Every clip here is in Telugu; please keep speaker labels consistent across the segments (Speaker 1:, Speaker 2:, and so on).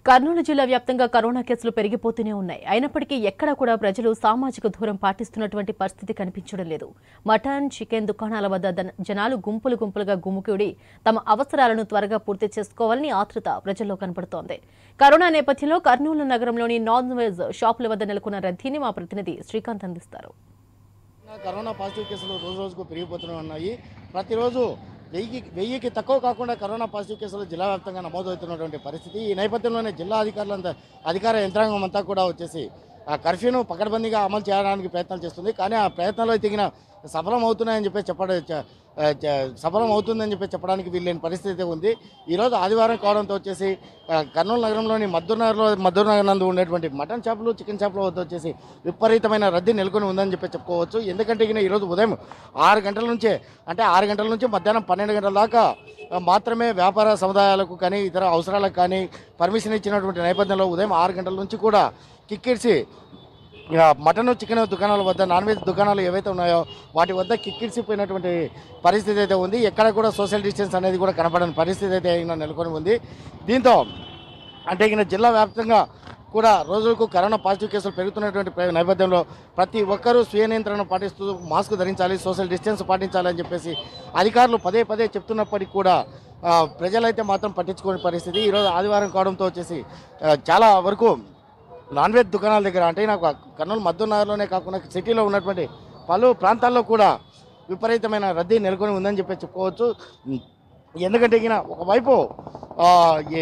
Speaker 1: కర్నూలు జిల్లా వ్యాప్తంగా కరోనా కేసులు పెరిగిపోతూనే ఉన్నాయి అయినప్పటికీ ఎక్కడా కూడా ప్రజలు సామాజిక దూరం పాటిస్తున్నటువంటి పరిస్థితి కనిపించడం లేదు మటన్ చికెన్ దుకాణాల వద్ద దన- జనాలు గుంపులు గుంపులుగా గుమ్ముకూడి తమ అవసరాలను త్వరగా పూర్తి చేసుకోవాలని ఆతృత ప్రజల్లో కనపడుతోంది కరోనా నేపథ్యంలో కర్నూలు నగరంలోని నాన్ వెజ్ షాపుల వద్ద నెలకొన్న రద్దీని మా ప్రతినిధి శ్రీకాంత్ అందిస్తారు
Speaker 2: కరోనా పాజిటివ్ కేసులు రోజు రోజుకు పెరిగిపోతూనే ఉన్నాయి ప్రతిరోజు వెయ్యికి వెయ్యికి తక్కువ కాకుండా కరోనా పాజిటివ్ కేసులు జిల్లా వ్యాప్తంగా నమోదవుతున్నటువంటి పరిస్థితి ఈ నేపథ్యంలోనే జిల్లా అధికారులంతా అధికార యంత్రాంగం అంతా కూడా వచ్చేసి ఆ కర్ఫ్యూను పకడ్బందీగా అమలు చేయడానికి ప్రయత్నాలు చేస్తుంది కానీ ఆ ప్రయత్నాలు తగిన సఫలం అవుతున్నాయని చెప్పి చెప్పడం చ- ఆ, చ- సఫలం అవుతుందని చెప్పి చెప్పడానికి వీల్లేని పరిస్థితి అయితే ఉంది ఈరోజు ఆదివారం కావడంతో వచ్చేసి ఆ, కర్నూలు నగరంలోని మద్దూరునగర్లో మద్దూరునగర్ నందు ఉండేటువంటి మటన్ షాపులు చికెన్ షాపుల వద్ద వచ్చేసి విపరీతమైన రద్దీ నెలకొని ఉందని చెప్పి చెప్పుకోవచ్చు ఎందుకంటే ఈయన ఈరోజు ఉదయం ఆరు గంటల నుంచే అంటే ఆరు గంటల నుంచి మధ్యాహ్నం పన్నెండు గంటల దాకా ఆ, మాత్రమే వ్యాపార సముదాయాలకు కానీ ఇతర అవసరాలకు కానీ పర్మిషన్ ఇచ్చినటువంటి నేపథ్యంలో ఉదయం ఆరు గంటల నుంచి కూడా కిక్కిరిసి ఇక మటన్ చికెన్ దుకాణాల వద్ద నాన్ వెజ్ దుకాణాలు ఏవైతే ఉన్నాయో వాటి వద్ద కిక్కిరిసిపోయినటువంటి పరిస్థితి అయితే ఉంది ఎక్కడ కూడా సోషల్ డిస్టెన్స్ అనేది కూడా కనపడని పరిస్థితి అయితే ఈయన నెలకొని ఉంది దీంతో అంటే ఈయన జిల్లా వ్యాప్తంగా కూడా రోజులకు కరోనా పాజిటివ్ కేసులు పెరుగుతున్నటువంటి ప్ర- నేపథ్యంలో ప్రతి ఒక్కరూ స్వీయ నియంత్రణ పాటిస్తూ మాస్క్ ధరించాలి సోషల్ డిస్టెన్స్ పాటించాలని చెప్పేసి అధికారులు పదే పదే చెప్తున్నప్పటికీ కూడా ఆ, ప్రజలైతే మాత్రం పట్టించుకోని పరిస్థితి ఈరోజు ఆదివారం కావడంతో వచ్చేసి ఆ, చాలా వరకు నాన్ వెజ్ దుకాణాల దగ్గర అంటే నాకు కర్నూలు మద్దూనగర్లోనే కాకుండా సిటీలో ఉన్నటువంటి పలు ప్రాంతాల్లో కూడా విపరీతమైన రద్దీ నెలకొని ఉందని చెప్పి చెప్పుకోవచ్చు ఎందుకంటే ఈయన ఒకవైపు ఆ, ఏ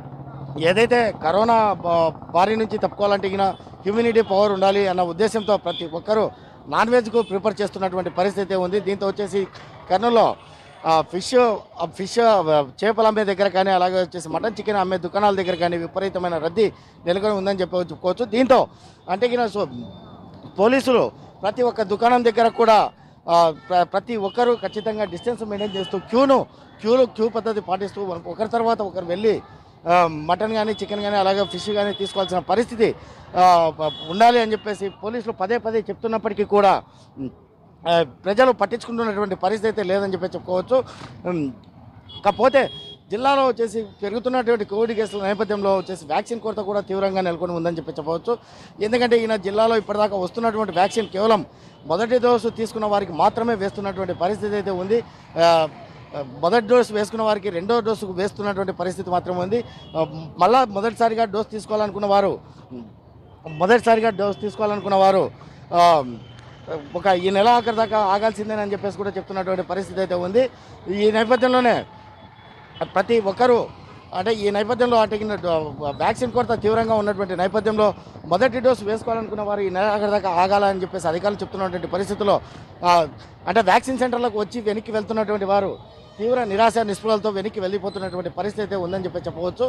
Speaker 2: ఏదైతే కరోనా బా- బారి నుంచి తప్పుకోవాలంటే ఈయన హ్యూమినిటీ పవర్ ఉండాలి అన్న ఉద్దేశంతో ప్రతి ఒక్కరూ నాన్ వెజ్కు ప్రిపేర్ చేస్తున్నటువంటి పరిస్థితి ఉంది దీంతో వచ్చేసి కర్నూలులో ఆ, ఫిష్ ఆ, ఫిష్ ఆ, చేపలు అమ్మే దగ్గర కానీ అలాగే వచ్చేసి మటన్ చికెన్ అమ్మే దుకాణాల దగ్గర కానీ విపరీతమైన రద్దీ నెలకొని ఉందని చెప్పి చెప్పుకోవచ్చు దీంతో అంటే ఈయన సో పోలీసులు ప్రతి ఒక్క దుకాణం దగ్గర కూడా ఆ, ప్ర- ప్రతి ఒక్కరూ ఖచ్చితంగా డిస్టెన్స్ మెయింటైన్ చేస్తూ క్యూను క్యూలు క్యూ పద్ధతి పాటిస్తూ ఒకరి తర్వాత ఒకరు వెళ్ళి ఆ, మటన్ కానీ చికెన్ కానీ అలాగే ఫిష్ కానీ తీసుకోవాల్సిన పరిస్థితి ఆ, ప- ఉండాలి అని చెప్పేసి పోలీసులు పదే పదే చెప్తున్నప్పటికీ కూడా ఉమ్, ఆ, ప్రజలు పట్టించుకుంటున్నటువంటి పరిస్థితి అయితే లేదని చెప్పి చెప్పుకోవచ్చు ఉమ్, కాకపోతే జిల్లాలో వచ్చేసి పెరుగుతున్నటువంటి కోవిడ్ కేసుల నేపథ్యంలో వచ్చేసి వ్యాక్సిన్ కొరత కూడా తీవ్రంగా నెలకొని ఉందని చెప్పి చెప్పవచ్చు ఎందుకంటే ఈయన జిల్లాలో ఇప్పటిదాకా వస్తున్నటువంటి వ్యాక్సిన్ కేవలం మొదటి డోసు తీసుకున్న వారికి మాత్రమే వేస్తున్నటువంటి పరిస్థితి అయితే ఉంది ఆ, ఆ, మొదటి డోసు వేసుకున్న వారికి రెండో డోసు వేస్తున్నటువంటి పరిస్థితి మాత్రమే ఉంది ఆ, మళ్ళా మొదటిసారిగా డోసు తీసుకోవాలనుకున్న వారు మొదటిసారిగా డోసు తీసుకోవాలనుకున్న వారు ఆ, ఒక ఈ నెల ఆఖరి దాకా ఆగాల్సిందేనని చెప్పేసి కూడా చెప్తున్నటువంటి పరిస్థితి అయితే ఉంది ఈ నేపథ్యంలోనే ప్రతి ఒక్కరూ అంటే ఈ నేపథ్యంలో అంటే ఈయన డో- వ్యాక్సిన్ కొరత తీవ్రంగా ఉన్నటువంటి నేపథ్యంలో మొదటి డోసు వేసుకోవాలనుకున్న వారు ఈ నెల ఆఖరి దాకా ఆగాలని చెప్పేసి అధికారులు చెప్తున్నటువంటి పరిస్థితుల్లో ఆ, అంటే వ్యాక్సిన్ సెంటర్లకు వచ్చి వెనక్కి వెళ్తున్నటువంటి వారు తీవ్ర నిరాశ నిస్పృహలతో వెనక్కి వెళ్ళిపోతున్నటువంటి పరిస్థితి అయితే ఉందని చెప్పి చెప్పవచ్చు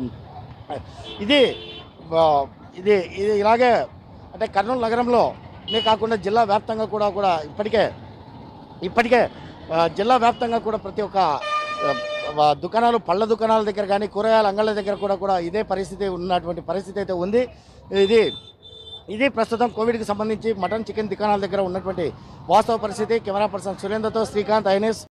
Speaker 2: ఇది ఆ, ఇది ఇది ఇలాగే అంటే కర్నూలు నగరంలో నే కాకుండా జిల్లా వ్యాప్తంగా కూడా కూడా ఇప్పటికే ఇప్పటికే ఆ, జిల్లా వ్యాప్తంగా కూడా ప్రతి ఒక్క ఆ, ఆ, దుకాణాలు పళ్ళ దుకాణాల దగ్గర కానీ కూరగాయల అంగళ్ళ దగ్గర కూడా కూడా ఇదే పరిస్థితి ఉన్నటువంటి పరిస్థితి అయితే ఉంది ఇది ఇది ప్రస్తుతం కోవిడ్కి సంబంధించి మటన్ చికెన్ దుకాణాల దగ్గర ఉన్నటువంటి వాస్తవ పరిస్థితి కెమెరా పర్సన్ సురేంద్రతో శ్రీకాంత్ ఐఎన్ఎస్